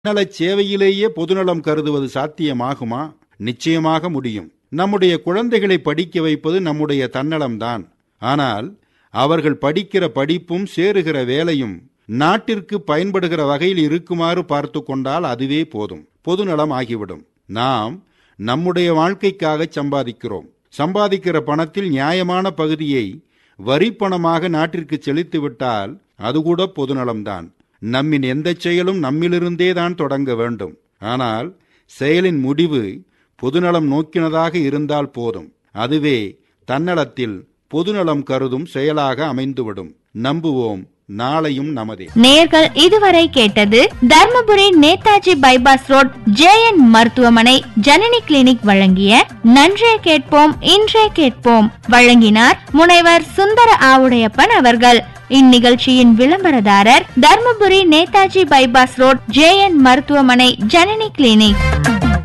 நலச் சேவையிலேயே பொதுநலம் கருதுவது சாத்தியமாகுமா நிச்சயமாக முடியும் நம்முடைய குழந்தைகளை படிக்க வைப்பது நம்முடைய தன்னலம்தான் ஆனால் அவர்கள் படிக்கிற படிப்பும் சேருகிற வேலையும் நாட்டிற்கு பயன்படுகிற வகையில் இருக்குமாறு பார்த்து கொண்டால் அதுவே போதும் பொதுநலம் ஆகிவிடும் நாம் நம்முடைய வாழ்க்கைக்காக சம்பாதிக்கிறோம் சம்பாதிக்கிற பணத்தில் நியாயமான பகுதியை வரிப்பணமாக நாட்டிற்கு செலுத்திவிட்டால் அது கூட பொதுநலம்தான் நம்மின் எந்த செயலும் நம்மிலிருந்தே தான் தொடங்க வேண்டும் ஆனால் செயலின் முடிவு பொதுநலம் நோக்கினதாக இருந்தால் போதும் அதுவே தன்னலத்தில் பொதுநலம் கருதும் செயலாக அமைந்துவிடும் நம்புவோம் நாளையும் நமதே நேர்கள் இதுவரை கேட்டது Dharmapuri Netaji bypass road JN மருத்துவமனை ஜனனி கிளினிக் வழங்கிய நன்றே கேட்போம் இன்றே கேட்போம் வழங்கினார் முனைவர் சுந்தர ஆவுடையப்பன் அவர்கள் இந்நிகழ்ச்சியின் விளம்பரதாரர் Dharmapuri Netaji bypass road JN மருத்துவமனை ஜனனி கிளினிக்